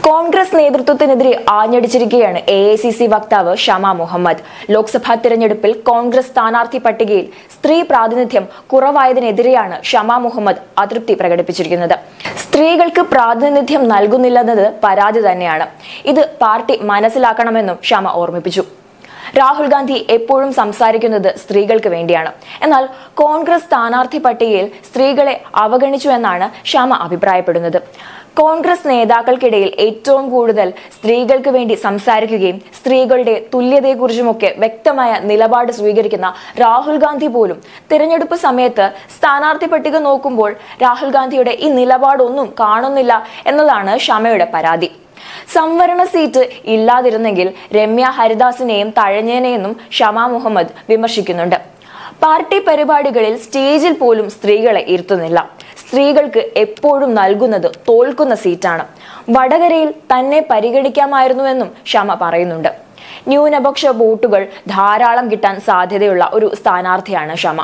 കോൺഗ്രസ് നേതൃത്വത്തിനെതിരെ ആഞ്ഞടിച്ചിരിക്കുകയാണ് A I C C വക്താവ് ഷമ മുഹമ്മദ് ലോക്സഭാ തിരഞ്ഞെടുപ്പിൽ കോൺഗ്രസ് സ്ഥാനാർത്ഥി പട്ടികയിൽ സ്ത്രീ പ്രാതിനിധ്യം കുറവായതിനെതിരെയാണ് ഷമ മുഹമ്മദ് അതൃപ്തി പ്രകടിപ്പിച്ചിരിക്കുന്നത് സ്ത്രീകൾക്ക് പ്രാതിനിധ്യം നൽകുന്നില്ലെന്നത് പരാതി തന്നെയാണ് ഇത് പാർട്ടി മനസ്സിലാക്കണമെന്നും ഷമ ഓർമ്മിപ്പിച്ചു രാഹുൽ ഗാന്ധി എപ്പോഴും സംസാരിക്കുന്നത് സ്ത്രീകൾക്ക് വേണ്ടിയാണ് എന്നാൽ കോൺഗ്രസ് സ്ഥാനാർത്ഥി പട്ടികയിൽ സ്ത്രീകളെ അവഗണിച്ചു എന്നാണ് ഷമ അഭിപ്രായപ്പെടുന്നത് കോൺഗ്രസ് നേതാക്കൾക്കിടയിൽ ഏറ്റവും കൂടുതൽ സ്ത്രീകൾക്ക് വേണ്ടി സംസാരിക്കുകയും സ്ത്രീകളുടെ തുല്യതയെക്കുറിച്ചുമൊക്കെ വ്യക്തമായ നിലപാട് സ്വീകരിക്കുന്ന രാഹുൽ ഗാന്ധി പോലും തിരഞ്ഞെടുപ്പ് സമയത്ത് സ്ഥാനാർത്ഥി പട്ടിക നോക്കുമ്പോൾ രാഹുൽ ഗാന്ധിയുടെ ഈ നിലപാടൊന്നും കാണുന്നില്ല എന്നതാണ് ഷമയുടെ പരാതി സംവരണ സീറ്റ് ഇല്ലാതിരുന്നെങ്കിൽ രമ്യ ഹരിദാസിനെയും തഴഞ്ഞേനെയെന്നും ഷമ മുഹമ്മദ് വിമർശിക്കുന്നുണ്ട് പാർട്ടി പരിപാടികളിൽ സ്റ്റേജിൽ പോലും സ്ത്രീകളെ ഇരുത്തുന്നില്ല സ്ത്രീകൾക്ക് എപ്പോഴും നൽകുന്നത് തോൽക്കുന്ന സീറ്റാണ് വടകരയിൽ തന്നെ പരിഗണിക്കാമായിരുന്നുവെന്നും ഷമ പറയുന്നുണ്ട് ന്യൂനപക്ഷ വോട്ടുകൾ ധാരാളം കിട്ടാൻ സാധ്യതയുള്ള ഒരു സ്ഥാനാർത്ഥിയാണ് ഷമ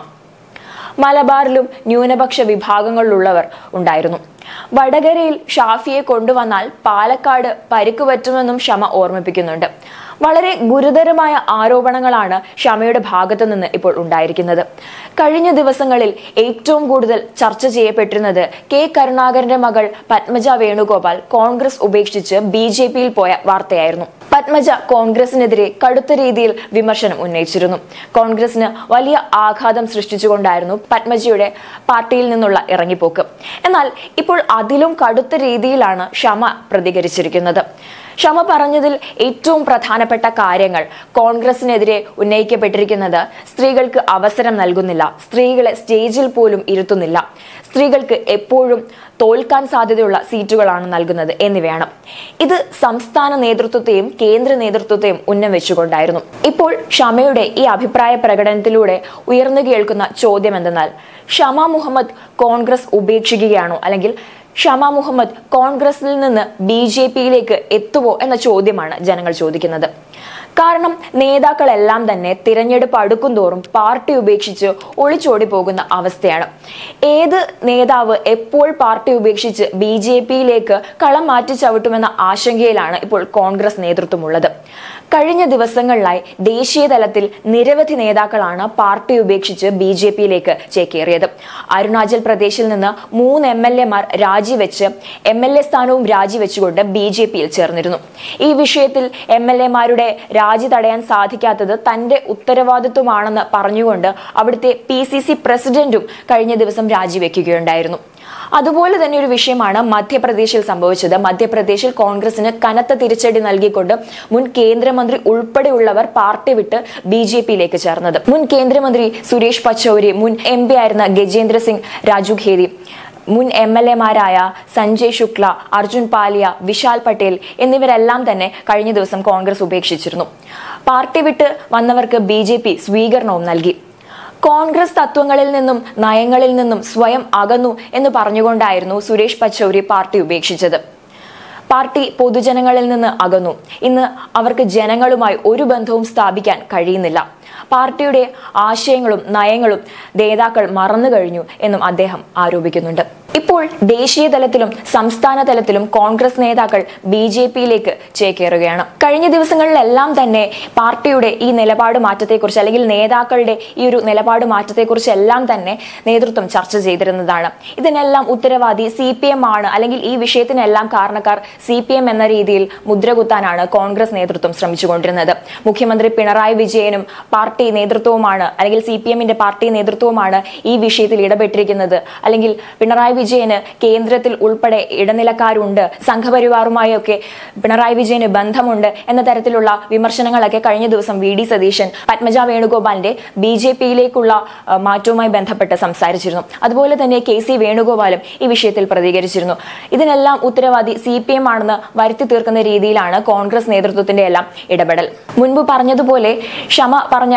മലബാറിലും ന്യൂനപക്ഷ വിഭാഗങ്ങളിലുള്ളവർ ഉണ്ടായിരുന്നു വടകരയിൽ ഷാഫിയെ കൊണ്ടുവന്നാൽ പാലക്കാട് പരിക്ക് പറ്റുമെന്നും ഷമ ഓർമ്മിപ്പിക്കുന്നുണ്ട് വളരെ ഗുരുതരമായ ആരോപണങ്ങളാണ് ഷമയുടെ ഭാഗത്തു നിന്ന് ഇപ്പോൾ ഉണ്ടായിരിക്കുന്നത് കഴിഞ്ഞ ദിവസങ്ങളിൽ ഏറ്റവും കൂടുതൽ ചർച്ച ചെയ്യപ്പെട്ടിരുന്നത് കെ കരുണാകരന്റെ മകൾ പത്മജ വേണുഗോപാൽ കോൺഗ്രസ് ഉപേക്ഷിച്ച് ബി ജെ പിയിൽ പോയ വാർത്തയായിരുന്നു പത്മജ കോൺഗ്രസിനെതിരെ കടുത്ത രീതിയിൽ വിമർശനം ഉന്നയിച്ചിരുന്നു കോൺഗ്രസിന് വലിയ ആഘാതം സൃഷ്ടിച്ചുകൊണ്ടായിരുന്നു പത്മജിയുടെ പാർട്ടിയിൽ നിന്നുള്ള ഇറങ്ങിപ്പോക്ക് എന്നാൽ ഇപ്പോൾ അതിലും കടുത്ത രീതിയിലാണ് ഷമ പ്രതികരിച്ചിരിക്കുന്നത് ഷമ പറഞ്ഞതിൽ ഏറ്റവും പ്രധാനപ്പെട്ട കാര്യങ്ങൾ കോൺഗ്രസിനെതിരെ ഉന്നയിക്കപ്പെട്ടിരിക്കുന്നത് സ്ത്രീകൾക്ക് അവസരം നൽകുന്നില്ല സ്ത്രീകളെ സ്റ്റേജിൽ പോലും ഇരുത്തുന്നില്ല സ്ത്രീകൾക്ക് എപ്പോഴും തോൽക്കാൻ സാധ്യതയുള്ള സീറ്റുകളാണ് നൽകുന്നത് എന്നിവയാണ് ഇത് സംസ്ഥാന നേതൃത്വത്തെയും കേന്ദ്ര നേതൃത്വത്തെയും ഉന്നം വെച്ചുകൊണ്ടായിരുന്നു ഇപ്പോൾ ഷമയുടെ ഈ അഭിപ്രായ പ്രകടനത്തിലൂടെ ഉയർന്നു കേൾക്കുന്ന ചോദ്യം എന്തെന്നാൽ ഷമ മുഹമ്മദ് കോൺഗ്രസ് ഉപേക്ഷിക്കുകയാണോ അല്ലെങ്കിൽ ഷമ മുഹമ്മദ് കോൺഗ്രസിൽ നിന്ന് ബി ജെ പിയിലേക്ക് എത്തുവോ എന്ന ചോദ്യമാണ് ജനങ്ങൾ ചോദിക്കുന്നത് കാരണം നേതാക്കളെല്ലാം തന്നെ തിരഞ്ഞെടുപ്പ് അടുക്കുംതോറും പാർട്ടി ഉപേക്ഷിച്ച് ഒളിച്ചോടി പോകുന്ന അവസ്ഥയാണ് ഏത് നേതാവ് എപ്പോൾ പാർട്ടി ഉപേക്ഷിച്ച് ബി ജെ പിയിലേക്ക് കളം മാറ്റി ചവിട്ടുമെന്ന ആശങ്കയിലാണ് ഇപ്പോൾ കോൺഗ്രസ് നേതൃത്വമുള്ളത് കഴിഞ്ഞ ദിവസങ്ങളിലായി ദേശീയ തലത്തിൽ നിരവധി നേതാക്കളാണ് പാർട്ടി ഉപേക്ഷിച്ച് ബി ജെ പിയിലേക്ക് ചേക്കേറിയത് അരുണാചൽ പ്രദേശിൽ നിന്ന് മൂന്ന് എം എൽ എമാർ രാജിവെച്ച് എം എൽ എ സ്ഥാനവും രാജിവെച്ചുകൊണ്ട് ബി ജെ പിയിൽ ചേർന്നിരുന്നു ഈ വിഷയത്തിൽ എം എൽ എമാരുടെ രാജി തടയാൻ സാധിക്കാത്തത് തന്റെ ഉത്തരവാദിത്വമാണെന്ന് പറഞ്ഞുകൊണ്ട് അവിടുത്തെ പി സി സി പ്രസിഡന്റും കഴിഞ്ഞ ദിവസം രാജിവെക്കുകയുണ്ടായിരുന്നു അതുപോലെ തന്നെ ഒരു വിഷയമാണ് മധ്യപ്രദേശിൽ സംഭവിച്ചത് മധ്യപ്രദേശിൽ കോൺഗ്രസിന് കനത്ത തിരിച്ചടി നൽകിക്കൊണ്ട് മുൻ കേന്ദ്രമന്ത്രി ഉൾപ്പെടെയുള്ളവർ പാർട്ടി വിട്ട് ബി ജെ പിയിലേക്ക് ചേർന്നത് മുൻ കേന്ദ്രമന്ത്രി സുരേഷ് പച്ചൌരി മുൻ എം പി ആയിരുന്ന ഗജേന്ദ്ര സിംഗ് രാജു ഖേദി മുൻ എം എൽ എമാരായ സഞ്ജയ് ശുക്ല അർജുൻ പാലിയ വിശാൽ പട്ടേൽ എന്നിവരെല്ലാം തന്നെ കഴിഞ്ഞ ദിവസം കോൺഗ്രസ് ഉപേക്ഷിച്ചിരുന്നു പാർട്ടി വിട്ട് വന്നവർക്ക് ബി സ്വീകരണവും നൽകി കോൺഗ്രസ് തത്വങ്ങളിൽ നിന്നും നയങ്ങളിൽ നിന്നും സ്വയം അകന്നു എന്ന് പറഞ്ഞുകൊണ്ടായിരുന്നു സുരേഷ് പച്ചൌരി പാർട്ടി ഉപേക്ഷിച്ചത് പാർട്ടി പൊതുജനങ്ങളിൽ നിന്ന് അകന്നു ഇന്ന് അവർക്ക് ജനങ്ങളുമായി ഒരു ബന്ധവും സ്ഥാപിക്കാൻ കഴിയുന്നില്ല പാർട്ടിയുടെ ആശയങ്ങളും നയങ്ങളും നേതാക്കൾ മറന്നു കഴിഞ്ഞു എന്നും അദ്ദേഹം ആരോപിക്കുന്നുണ്ട് ഇപ്പോൾ ദേശീയ തലത്തിലും സംസ്ഥാന തലത്തിലും കോൺഗ്രസ് നേതാക്കൾ ബി ജെ പിയിലേക്ക് ചേക്കേറുകയാണ് കഴിഞ്ഞ ദിവസങ്ങളിലെല്ലാം തന്നെ പാർട്ടിയുടെ ഈ നിലപാട് മാറ്റത്തെക്കുറിച്ച് അല്ലെങ്കിൽ നേതാക്കളുടെ ഈ ഒരു നിലപാട് മാറ്റത്തെക്കുറിച്ച് എല്ലാം തന്നെ നേതൃത്വം ചർച്ച ചെയ്തിരുന്നതാണ് ഇതിനെല്ലാം ഉത്തരവാദി സി പി എം ആണ് അല്ലെങ്കിൽ ഈ വിഷയത്തിനെല്ലാം കാരണക്കാർ സി പി എം എന്ന രീതിയിൽ മുദ്രകുത്താനാണ് കോൺഗ്രസ് നേതൃത്വം ശ്രമിച്ചുകൊണ്ടിരുന്നത് മുഖ്യമന്ത്രി പിണറായി വിജയനും പാർട്ടി നേതൃത്വവുമാണ് അല്ലെങ്കിൽ സി പി എമ്മിന്റെ പാർട്ടി നേതൃത്വവുമാണ് ഈ വിഷയത്തിൽ ഇടപെട്ടിരിക്കുന്നത് അല്ലെങ്കിൽ പിണറായി വിജയന് കേന്ദ്രത്തിൽ ഉൾപ്പെടെ ഇടനിലക്കാരുണ്ട് സംഘപരിവാറുമായി ഒക്കെ പിണറായി വിജയന് ബന്ധമുണ്ട് എന്ന തരത്തിലുള്ള വിമർശനങ്ങളൊക്കെ കഴിഞ്ഞ ദിവസം വി ഡി സതീശൻ പത്മജ വേണുഗോപാലിന്റെ ബി ജെ പിയിലേക്കുള്ള മാറ്റവുമായി ബന്ധപ്പെട്ട് സംസാരിച്ചിരുന്നു അതുപോലെ തന്നെ കെ സി വേണുഗോപാലും ഈ വിഷയത്തിൽ പ്രതികരിച്ചിരുന്നു ഇതിനെല്ലാം ഉത്തരവാദി സി പി എം ആണെന്ന് വരുത്തി തീർക്കുന്ന രീതിയിലാണ് കോൺഗ്രസ് നേതൃത്വത്തിന്റെ എല്ലാം ഇടപെടൽ മുൻപ് പറഞ്ഞതുപോലെ ക്ഷമ പറഞ്ഞ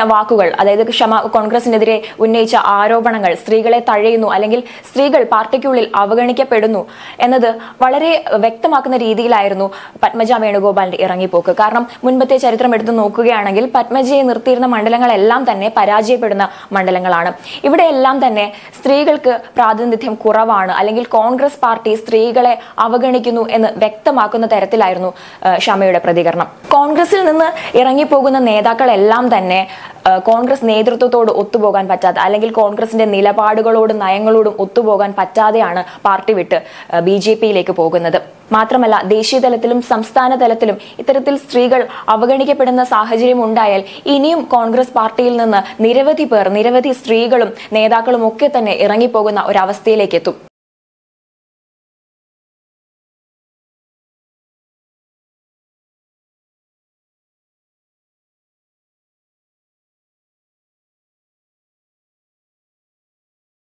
വാക്കുകൾ അതായത് ക്ഷമ കോൺഗ്രസിനെതിരെ ഉന്നയിച്ച ആരോപണങ്ങൾ സ്ത്രീകളെ തഴയുന്നു അല്ലെങ്കിൽ സ്ത്രീകൾ പാർട്ടിക്കുള്ളിൽ അവഗണിക്കപ്പെടുന്നു എന്നത് വളരെ വ്യക്തമാക്കുന്ന രീതിയിലായിരുന്നു പത്മജ വേണുഗോപാലിന്റെ ഇറങ്ങിപ്പോക്ക് കാരണം മുൻപത്തെ ചരിത്രം എടുത്തു നോക്കുകയാണെങ്കിൽ പത്മജയെ നിർത്തിയിരുന്ന മണ്ഡലങ്ങളെല്ലാം തന്നെ പരാജയപ്പെടുന്ന മണ്ഡലങ്ങളാണ് ഇവിടെയെല്ലാം തന്നെ സ്ത്രീകൾക്ക് പ്രാതിനിധ്യം കുറവാണ് അല്ലെങ്കിൽ കോൺഗ്രസ് പാർട്ടി സ്ത്രീകളെ അവഗണിക്കുന്നു എന്ന് വ്യക്തമാക്കുന്ന തരത്തിലായിരുന്നു ആ, ഷമയുടെ പ്രതികരണം കോൺഗ്രസിൽ നിന്ന് ഇറങ്ങിപ്പോകുന്ന നേതാക്കളെല്ലാം തന്നെ ആ, കോൺഗ്രസ് നേതൃത്വത്തോട് ഒത്തുപോകാൻ പറ്റാത്ത അല്ലെങ്കിൽ കോൺഗ്രസിന്റെ നിലപാടുകളോടും നയങ്ങളോടും ഒത്തുപോകാൻ പറ്റാതെയാണ് പാർട്ടി വിട്ട് ബി ജെ പിയിലേക്ക് പോകുന്നത് മാത്രമല്ല ദേശീയ തലത്തിലും സംസ്ഥാന തലത്തിലും ഇത്തരത്തിൽ സ്ത്രീകൾ അവഗണിക്കപ്പെടുന്ന സാഹചര്യം ഉണ്ടായാൽ ഇനിയും കോൺഗ്രസ് പാർട്ടിയിൽ നിന്ന് നിരവധി പേർ നിരവധി സ്ത്രീകളും നേതാക്കളും ഒക്കെ തന്നെ ഇറങ്ങിപ്പോകുന്ന ഒരവസ്ഥയിലേക്ക് എത്തും